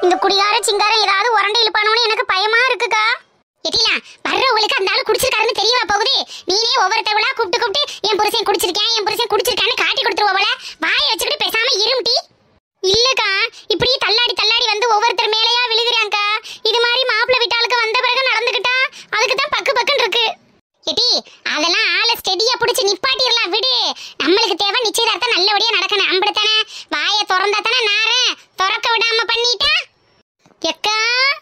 இந்த குடிகார சிங்காரம் ஏதாவது உரண்டை இழுப்பானோன்னு எனக்கு பயமா இருக்குக்கா எட்டிலா வர்றவங்களுக்கு அந்த ஆளு குடிச்சிருக்காருன்னு தெரியவா போகுது நீனே ஒவ்வொருத்தவளா கூப்பிட்டு கூப்பிட்டு என் புருஷன் குடிச்சிருக்கேன் என் புருஷன் குடிச்சிருக்கான்னு காட்டி கொடுத்துருவ போல வாயை வச்சுக்கிட்டு பேசாம இரும்டி இல்லக்கா இப்படி தள்ளாடி தள்ளாடி வந்து ஒவ்வொருத்தர் மேலயா விழுகுறாங்கக்கா இது மாதிரி மாப்பிள்ளை வீட்டாளுக்கு வந்த பிறகு நடந்துக்கிட்டா அதுக்கு தான் பக்கு பக்குன்னு இருக்கு எடி அதெல்லாம் ஆளை ஸ்டெடியா புடிச்சு நிப்பாட்டிடலாம் விடு நம்மளுக்கு தேவை நிச்சயதார்த்தம் நல்லபடியா நடக்கணும் அம்படுத்தானே வாயை திறந்தா தானே நாரேன் திறக்க விடாம பண்ணிட்டா எக்கா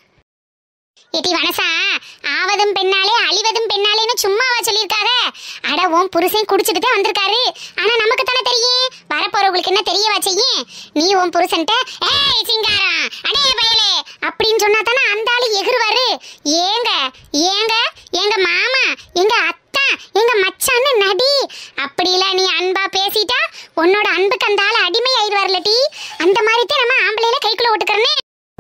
எடி வனசா ஆவதும் பெண்ணாலே அழிவதும் பெண்ணாலேன்னு சும்மாவா சொல்லியிருக்காங்க அட உன் புருஷன் குடிச்சிட்டு தான் வந்திருக்காரு ஆனா நமக்கு தானே தெரியும் வரப்போறவங்களுக்கு என்ன தெரியவா செய்யும் நீ உன் புருஷன்ட்ட ஏய் சிங்காரா அடே பயலே அப்படின்னு சொன்னா தானே அந்த ஆளு எகிருவாரு ஏங்க ஏங்க எங்க மாமா எங்க அத்தா எங்க மச்சான்னு நடி அப்படிலாம் நீ அன்பா பேசிட்டா உன்னோட அன்புக்கு அந்த ஆளு அடிமை ஆயிடுவார்ல டி அந்த மாதிரி தான் நம்ம ஆம்பளையில கைக்குள்ள ஓட்டுக்கிறனே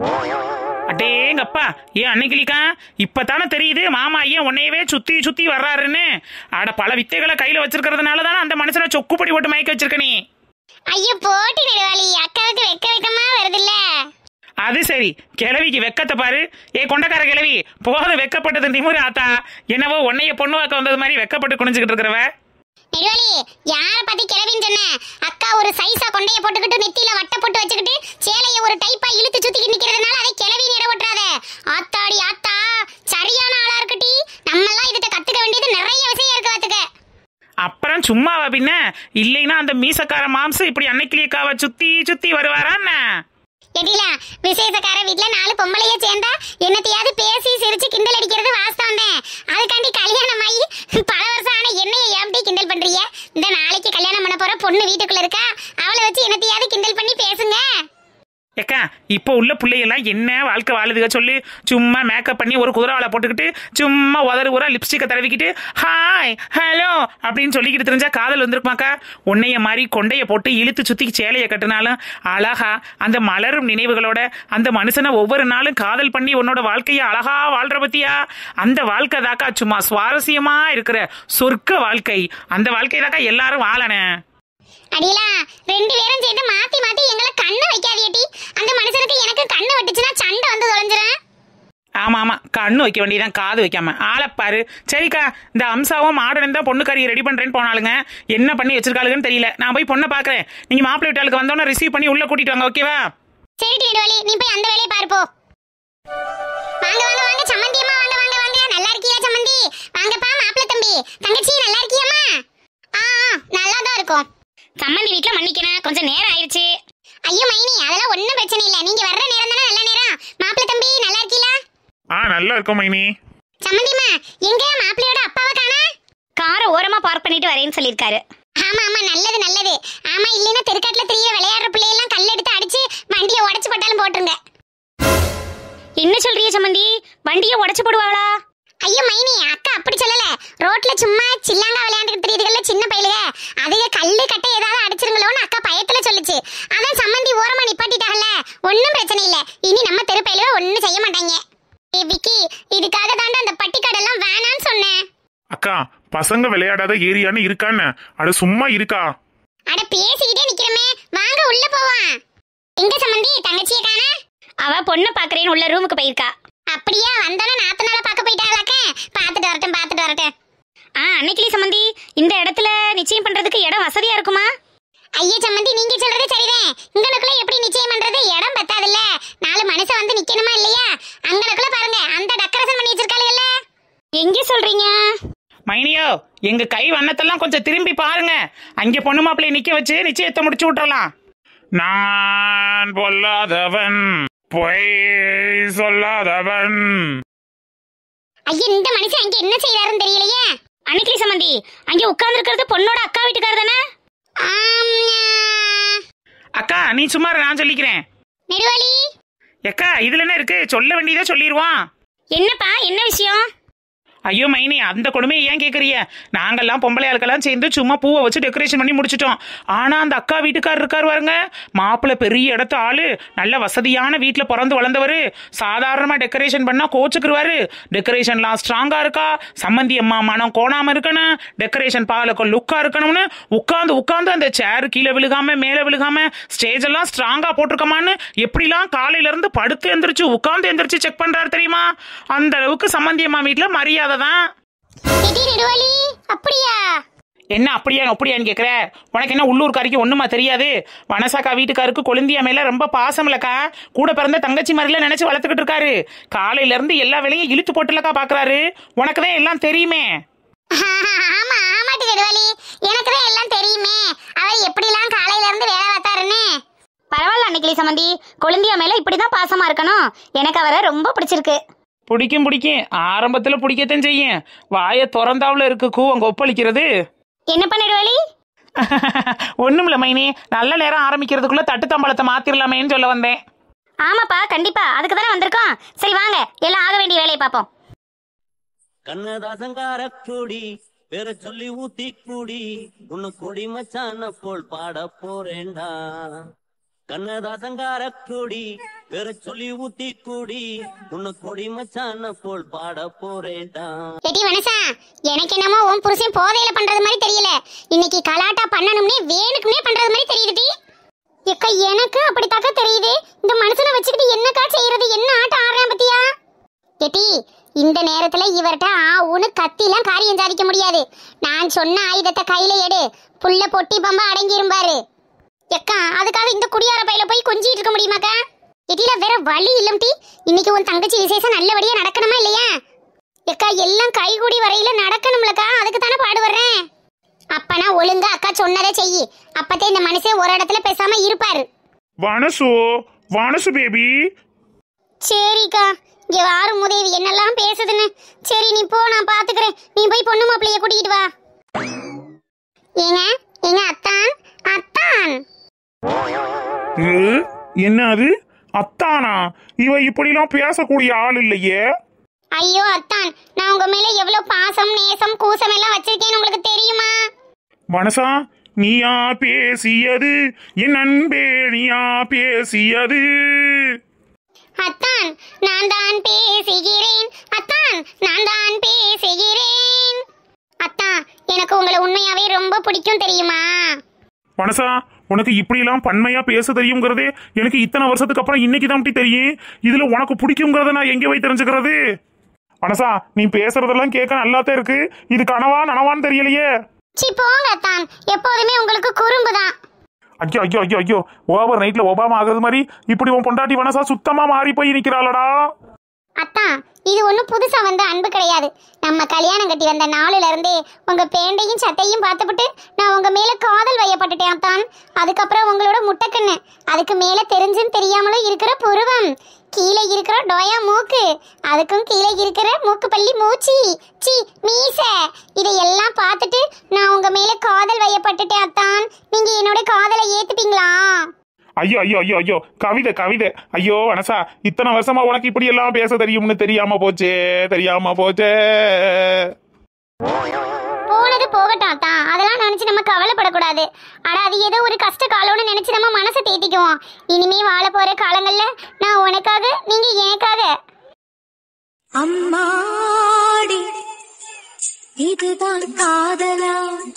அடேங்கப்பா ஏன் அன்னைக்கிலிக்கா இப்பதானே தெரியுது மாமா ஏன் உன்னையவே சுத்தி சுத்தி வர்றாருன்னு அட பல வித்தைகளை கையில வச்சிருக்கிறதுனால தானே அந்த மனுஷனை சொக்குப்படி போட்டு மயக்க வச்சிருக்க நீ ஐயோ போட்டி நெடுவாளி அக்காவுக்கு வெக்க வெக்கமா வருதுல்ல அது சரி கிழவிக்கு வெக்கத்தை பாரு ஏ கொண்டக்கார கிழவி போதும் வெக்கப்பட்டது நிமுரு ஆத்தா என்னவோ உன்னைய பொண்ணு வாக்க வந்தது மாதிரி வெக்கப்பட்டு குனிஞ்சுக்கிட்டு இருக்கிறவ நெடுவாளி யார பத்தி கிளவின்னு சொன்ன அக்கா ஒரு சைஸா கொண்டைய போட்டுக்கிட்டு நெத்தியில வட்ட போட்டு வச்சுக்கிட்டு சேலைய ஒரு டைப்பா இழுத்து சுத்திக்கிட்டு நிக்கிறதுனால அதை கிளவி நிற ஓட்டுறாத ஆத்தாடி ஆத்தா சரியான ஆளா இருக்குடி நம்மெல்லாம் இதுட்ட கத்துக்க வேண்டியது நிறைய விஷயம் இருக்கு பாத்துக்க அப்புறம் சும்மாவா பின்ன இல்லைன்னா அந்த மீசக்கார மாம்சு இப்படி அன்னைக்கிலியக்காவை சுத்தி சுத்தி வருவாரா என்ன எடில விசேஷக்கார வீட்ல நாலு பொம்பளைய சேர்ந்தா என்னத்தையாவது பேசி சிரிச்சு கிண்டல் அடிக்கிறது வாஸ்தவம் தான் அதுக்காண்டி கல்யாணம் ஆகி பல வருஷம் ஆன என்னைய ஏன்டி கிண்டல் பண்றீங்க இந்த நாளைக்கு கல்யாணம் பண்ண போற பொண்ணு வீட்டுக்குள்ள இருக்கா அவளை வச்சு என்னத்தையாவது கிண்டல் பண்ணி பேசுங்க ஏக்கா இப்போ உள்ள பிள்ளையெல்லாம் என்ன வாழ்க்கை வாழுதுக சொல்லு சும்மா மேக்கப் பண்ணி ஒரு குதிரவாளை போட்டுக்கிட்டு சும்மா உதறு ஊரா லிப்ஸ்டிக்கை தடவிக்கிட்டு ஹாய் ஹலோ அப்படின்னு சொல்லிக்கிட்டு தெரிஞ்சா காதல் வந்திருக்குமாக்கா உன்னைய மாதிரி கொண்டைய போட்டு இழுத்து சுத்தி சேலையை கட்டினாலும் அழகா அந்த மலரும் நினைவுகளோட அந்த மனுஷனை ஒவ்வொரு நாளும் காதல் பண்ணி உன்னோட வாழ்க்கையை அழகா வாழ்ற பத்தியா அந்த வாழ்க்கை தாக்கா சும்மா சுவாரஸ்யமா இருக்கிற சொர்க்க வாழ்க்கை அந்த வாழ்க்கை தாக்கா எல்லாரும் வாழணும் அடிலா ரெண்டு பேரும் சேர்ந்து மாத்தி மாத்தி எங்களை கண்ணை வைக்காதியட்டி அந்த மனுஷனுக்கு எனக்கு கண்ணு வெட்டுச்சுன்னா சண்டை வந்து தொலைஞ்சிரும் ஆமா ஆமா கண்ணு வைக்க வேண்டியதான் காது வைக்காம ஆளப்பாரு சரிக்கா இந்த அம்சாவும் மாடனும் தான் பொண்ணு கறியை ரெடி பண்றேன்னு போனாலுங்க என்ன பண்ணி வச்சிருக்காளுங்கன்னு தெரியல நான் போய் பொண்ணை பாக்குறேன் நீங்க மாப்பிள்ளை வீட்டாளுக்கு வந்தோன்னே ரிசீவ் பண்ணி உள்ள கூட்டிட்டு வாங்க ஓகேவா சரி நெடுவாளி நீ போய் அந்த வேலையை பாரு போ வாங்க வாங்க வாங்க சம்மந்தி அம்மா வாங்க வாங்க வாங்க நல்லா இருக்கியா சம்மந்தி வாங்கப்பா மாப்பிள்ளை தம்பி தங்கச்சி நல்லா இருக்கியாம்மா ஆ ஆ, நல்லா தான் இருக்கும் சம்மந்தி வீட்ல மன்னிக்கணும் கொஞ்சம் நேரம் ஆயிடுச்சு ஐயோ மைனி அதெல்லாம் ஒண்ணும் பிரச்சனை இல்ல நீங்க வர்ற நேரம் தானே நல்ல நேரம் மாப்பிள்ளை தம்பி நல்லா இருக்கீங்களா ஆ நல்லா இருக்கும் மைனி சம்மந்திமா எங்க மாப்பிள்ளையோட அப்பாவை காணா காரை ஓரமா பார்க் பண்ணிட்டு வரேன்னு சொல்லியிருக்காரு ஆமா ஆமா நல்லது நல்லது ஆமா இல்லைன்னா தெருக்காட்டுல தெரிய விளையாடுற பிள்ளையெல்லாம் கல் எடுத்து அடிச்சு வண்டியை உடைச்சு போட்டாலும் போட்டுருங்க என்ன சொல்றிய சம்மந்தி வண்டியை உடைச்சு போடுவாளா ஐயோ மைனி அக்கா அப்படி சொல்லல ரோட்ல சும்மா சில்லாங்கா விளையாண்டுக்கிட்டு தெரியுதுகள்ல சின்ன பையலுக அதுக கல்லு கட்டை ஏதாவது அடிச்சிருங்களோன்னு அக்கா பயத்துல சொல்லுச்சு அதான் சம்மந்தி ஓரமா நிப்பாட்டிட்டாங்கல்ல ஒண்ணும் பிரச்சனை இல்ல இனி நம்ம தெரு பையலுக ஒண்ணும் செய்ய மாட்டாங்க ஏய் விக்கி இதுக்காக தாண்டா அந்த பட்டிக்காடெல்லாம் வேணான்னு சொன்னேன் அக்கா பசங்க விளையாடாத ஏரியான்னு இருக்கான்னு அட சும்மா இருக்கா அட பேசிக்கிட்டே நிக்கிறமே வாங்க உள்ள போவான் எங்க சம்மந்தி தங்கச்சியை காண அவ பொண்ணை பாக்குறேன்னு உள்ள ரூமுக்கு போயிருக்கா அப்படியா வந்தானே நாத்தனால பார்க்க போயிட்டாங்களாக்க பார்த்துட்டு வரட்டும் பார்த்துட்டு வரட்டும் ஆ அன்னைக்கிளி சம்மந்தி இந்த இடத்துல நிச்சயம் பண்றதுக்கு இடம் வசதியா இருக்குமா ஐயா சம்மந்தி நீங்க சொல்றது சரிதான் இங்கனக்குள்ள எப்படி நிச்சயம் பண்றது இடம் பத்தாதுல்ல நாலு மனுஷன் வந்து நிக்கணுமா இல்லையா அங்கனக்குள்ள பாருங்க அந்த டெக்கரேஷன் பண்ணி வச்சிருக்காளுல்ல எங்க சொல்றீங்க மைனியோ எங்க கை வண்ணத்தெல்லாம் கொஞ்சம் திரும்பி பாருங்க அங்க பொண்ணு மாப்பிள்ளைய நிக்க வச்சு நிச்சயத்தை முடிச்சு விட்டுறலாம் நான் பொல்லாதவன் பொய் சொல்லாதவன் ஐயா இந்த மனுஷன் அங்க என்ன செய்யறாருன்னு தெரியலையே அன்னைக்கிளி சம்மந்தி அங்க உட்கார்ந்து இருக்கிறது பொண்ணோட அக்கா வீட்டுக்காரர் தானே ஆம், அக்கா நீ சும்மா இரு, நான் சொல்லிக்கிறேன் நெடுவாளி எக்கா இதுல என்ன இருக்கு சொல்ல வேண்டியதா சொல்லிடுவான் என்னப்பா என்ன விஷயம் ஐயோ மைனி அந்த கொடுமையை ஏன் கேக்குறீங்க நாங்கெல்லாம் பொம்பளை ஆளுக்கெல்லாம் சேர்ந்து சும்மா பூவை வச்சு டெக்கரேஷன் பண்ணி முடிச்சிட்டோம் ஆனா அந்த அக்கா வீட்டுக்காரர் இருக்காரு பாருங்க மாப்பிள்ளை பெரிய இடத்து ஆளு நல்ல வசதியான வீட்டுல பிறந்து வளர்ந்தவரு சாதாரணமா டெக்கரேஷன் பண்ணா கோச்சுக்குருவாரு டெக்கரேஷன்லாம் ஸ்ட்ராங்கா இருக்கா சம்மந்தி அம்மா மனம் கோணாம இருக்கணும் டெக்கரேஷன் பாலக்கோ லுக்கா இருக்கணும்னு உட்காந்து உட்காந்து அந்த சேர் கீழே விழுகாம மேலே விழுகாம ஸ்டேஜ் எல்லாம் ஸ்ட்ராங்கா போட்டிருக்கமான்னு எப்படிலாம் காலையில இருந்து படுத்து எந்திரிச்சு உட்காந்து எந்திரிச்சு செக் பண்றாரு தெரியுமா அந்த அளவுக்கு சம்மந்தி அம்மா வீட்டுல மரியாதை தான் எடி நெடுவாளி அப்படியா என்ன அப்படியா அப்படியான்னு கேக்குற உனக்கு என்ன உள்ளூர்காரிக்கு ஒண்ணுமா தெரியாது வனசாக்கா வீட்டுக்காருக்கு கொழுந்தியா மேல ரொம்ப பாசம் இல்லக்கா கூட பிறந்த தங்கச்சி மாதிரில நினைச்சு வளர்த்துக்கிட்டு இருக்காரு காலையில இருந்து எல்லா வேலையும் இழுத்து போட்டுலக்கா பாக்குறாரு உனக்கு தான் எல்லாம் தெரியுமே ஆமா ஆமாட்டி நெடுவாளி எனக்கு தான் எல்லாம் தெரியுமே அவர் எப்படிலாம் காலையில இருந்து வேலை பார்த்தாருன்னு பரவாயில்ல அன்னைக்கிளி சம்மந்தி கொழுந்தியா மேல இப்படிதான் பாசமா இருக்கணும் எனக்கு அவரை ரொம்ப பிடிச்சிருக்கு பிடிக்கும் பிடிக்கும் ஆரம்பத்துல பிடிக்கத்தான் செய்யும் வாயை திறந்தாவுல இருக்கு கூவங்க ஒப்பளிக்கிறது என்ன பண்ணிடுவாளி ஒண்ணுமில்ல மைனி நல்ல நேரம் ஆரம்பிக்கிறதுக்குள்ள தட்டு தம்பளத்தை மாத்திரலாமேன்னு சொல்ல வந்தேன் ஆமாப்பா கண்டிப்பா அதுக்கு தானே வந்திருக்கோம் சரி வாங்க எல்லாம் ஆக வேண்டிய வேலையை பார்ப்போம் கண்ணதாசங்கார கூடி பேர சொல்லி ஊத்தி கூடி உன்னு கொடி மச்சான போல் பாட போறேன்டா கண்ணதாசங்கார கூடி பேர சொல்லி ஊத்தி கூடி உன்னு கொடி மச்சான போல் பாட போறேன்டா எடி வனசா எனக்கு என்னமோ உன் புருஷன் போதையில பண்றது மாதிரி தெரியல இன்னைக்கு கலாட்டா பண்ணணும்னே வேணுக்குனே பண்றது மாதிரி தெரியுதுடி எக்கா எனக்கு அப்படித்தாக்கா தெரியுது இந்த மனுஷனை வச்சுக்கிட்டு என்னக்கா செய்யறது என்ன ஆட்டம் ஆடுறேன் பத்தியா எட்டி இந்த நேரத்துல இவர்கிட்ட ஆ ஊனு கத்திலாம் காரியம் சாதிக்க முடியாது நான் சொன்ன ஆயுதத்தை கையில எடு புள்ள பொட்டி பம்பா அடங்கி இருப்பாரு எக்கா அதுக்காக இந்த குடியார பையில போய் கொஞ்சிட்டு இருக்க முடியுமாக்கா எட்டில வேற வழி இல்லம் டி இன்னைக்கு உன் தங்கச்சி விசேஷம் நல்லபடியா நடக்கணுமா இல்லையா எக்கா எல்லாம் கைகூடி வரையில நடக்கணும்லக்கா அதுக்கு தானே பாடுபடுறேன் அப்பனா ஒழுங்கா அக்கா சொன்னதை செய் அப்பத்தே இந்த மனுஷன் ஒரு இடத்துல பேசாம இருப்பாரு வனசு வனசு பேபி சரிக்கா இங்க வாரு முதேவி என்னெல்லாம் பேசுதுன்னு சரி நீ போ நான் பாத்துக்கிறேன் நீ போய் பொண்ணு மாப்பிளைய கூட்டிட்டு வா ஏங்க ஏங்க அத்தான் அத்தான் ஏ, என்ன அது அத்தானா இவ இப்படிலாம் பேசக்கூடிய ஆள் இல்லையே ஐயோ அத்தான் நான் உங்க மேல எவ்வளவு பாசம் நேசம் கூசம் எல்லாம் வச்சிருக்கேன்னு உங்களுக்கு தெரியுமா மனசா நீயா பேசியது என் அன்பே நீயா பேசியது அத்தான் நான் தான் பேசுகிறேன் அத்தான் நான் தான் பேசுகிறேன் அத்தான் எனக்கு உங்களை உண்மையாவே ரொம்ப பிடிக்கும் தெரியுமா மனசா உனக்கு இப்படிலாம் பன்மையா பேச தெரியுங்கிறதே எனக்கு இத்தனை வருஷத்துக்கு அப்புறம் இன்னைக்கு தான் தெரியும் இதுல உனக்கு பிடிக்குங்கிறத நான் எங்க போய் தெரிஞ்சுக்கிறது மனசா நீ பேசுறதெல்லாம் கேட்க நல்லாத்தான் இருக்கு இது கனவா நனவான்னு தெரியலையே சி போங்க அத்தான் எப்போதுமே உங்களுக்கு குறும்பு தான் ஐயோ ஐயோ ஐயோ ஐயோ ஓவர் நைட்ல ஒபாமா ஆகுறது மாதிரி இப்படி உன் பொண்டாட்டி மனசா சுத்தமா மாறி போய் நிக்கிறாளடா அத்தான் இது ஒன்றும் புதுசா வந்த அன்பு கிடையாது நம்ம கல்யாணம் கட்டி வந்த நாளுல இருந்தே உங்க பேண்டையும் சட்டையும் பார்த்துப்புட்டு நான் உங்க மேல காதல் வயப்பட்டுட்டேன் அத்தான் அதுக்கப்புறம் உங்களோட முட்டைக்கண்ணு அதுக்கு மேல தெரிஞ்சும் தெரியாமலும் இருக்கிற புருவம் கீழே இருக்கிற டொயா மூக்கு அதுக்கும் கீழே இருக்கிற மூக்கு பள்ளி மூச்சி சி மீச இதையெல்லாம் பார்த்துட்டு நான் உங்க மேல காதல் வயப்பட்டுட்டேன் அத்தான் நீங்க என்னோட காதலை ஏத்துப்பீங்களா ஐயோ ஐயோ ஐயோ ஐயோ கவிதை கவிதை ஐயோ மனசா இத்தனை வருஷமா உனக்கு இப்படி எல்லாம் பேச தெரியும்னு தெரியாம போச்சே தெரியாம போச்சே போனது போகட்டும் அத்தான் அதெல்லாம் நினைச்சு நம்ம கவலைப்படக்கூடாது அட அது ஏதோ ஒரு கஷ்ட காலம்னு நினைச்சு நம்ம மனசை தேத்திக்குவோம் இனிமே வாழ போற காலங்கள்ல நான் உனக்காக நீங்க எனக்காக அம்மாடி இதுதான் காதலா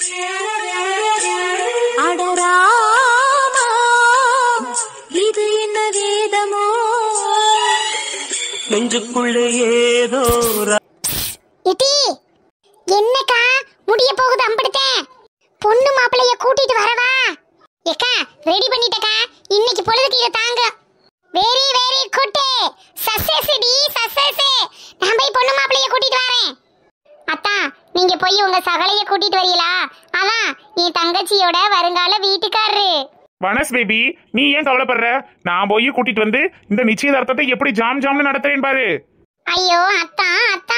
அடராமா இது என்ன வேதமோ நெஞ்சுக்குள்ளே ஏதோ இட்டி என்னக்கா முடிய போகுது அம்பிடுத்தேன் பொண்ணு மாப்பிளைய கூட்டிட்டு வரவா ஏக்கா ரெடி பண்ணிட்டக்கா இன்னைக்கு பொழுதுக்கு இதை தாங்க வெரி வெரி குட்டே சக்சஸ் டி சக்சஸ் நான் போய் பொண்ணு மாப்பிளைய கூட்டிட்டு வரேன் அத்தா நீங்க போய் உங்க சகலைய கூட்டிட்டு வரீங்களா அதான் என் தங்கச்சியோட வருங்கால வீட்டுக்காரரு வனஸ் பேபி நீ ஏன் கவலைப்படுற நான் போய் கூட்டிட்டு வந்து இந்த நிச்சயதார்த்தத்தை எப்படி ஜாம் ஜாம்னு நடத்துறேன் பாரு ஐயோ அத்தா அத்தா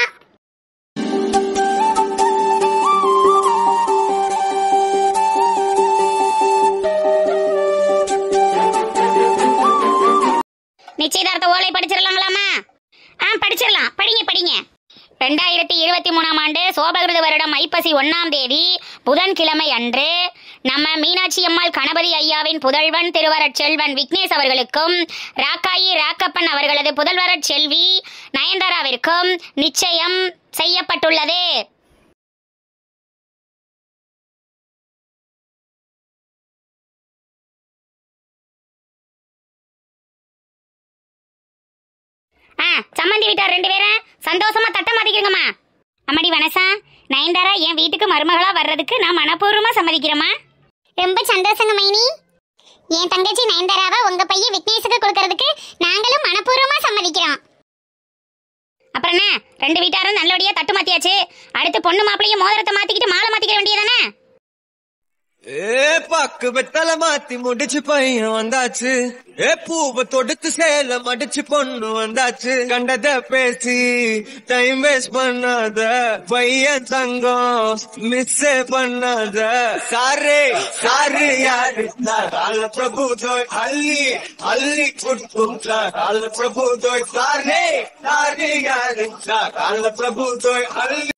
நிச்சயதார்த்த ஓலை படிச்சிடலாங்களாமா ஆ படிச்சிடலாம் படிங்க படிங்க ரெண்டாயிரத்தி இருபத்தி மூணாம் ஆண்டு சோபகிருத வருடம் ஐப்பசி ஒன்னாம் தேதி புதன்கிழமை அன்று நம்ம மீனாட்சி அம்மாள் கணபதி ஐயாவின் புதல்வன் திருவரட் செல்வன் விக்னேஷ் அவர்களுக்கும் ராக்காயி ராக்கப்பன் அவர்களது புதல்வரட் செல்வி நயன்தாராவிற்கும் நிச்சயம் செய்யப்பட்டுள்ளது ஆ சம்மந்தி வீட்டார் ரெண்டு பேரும் சந்தோஷமா தட்ட மாத்திக்கிறங்கம்மா அம்மாடி வனசா நயன்தாரா என் வீட்டுக்கு மருமகளா வர்றதுக்கு நான் மனப்பூர்வமா சம்மதிக்கிறேம்மா ரொம்ப சந்தோஷங்க மைனி என் தங்கச்சி நயன்தாராவை உங்க பையன் விக்னேஷுக்கு கொடுக்கறதுக்கு நாங்களும் மனப்பூர்வமா சம்மதிக்கிறோம் அப்புறம் என்ன ரெண்டு வீட்டாரும் நல்லபடியா தட்டு மாத்தியாச்சு அடுத்து பொண்ணு மாப்பிளையும் மோதிரத்தை மாத்திக்கிட்டு மாலை மாத்திக்க வேண்டியதானே ஏ பாக்கு வெத்தல மாத்தி முடிச்சு பையன் வந்தாச்சு ஏ பூவை தொடுத்து சேல மடிச்சு பொண்ணு வந்தாச்சு கண்டத பேசி டைம் வேஸ்ட் பண்ணாத பையன் தங்கம் மிஸ் பண்ணாத சாரே சாரு யாரு கால பிரபு தோய் அள்ளி அள்ளி குட்டும் கால பிரபு தோய் சாரே சாரு யாரு கால பிரபு தோய் அள்ளி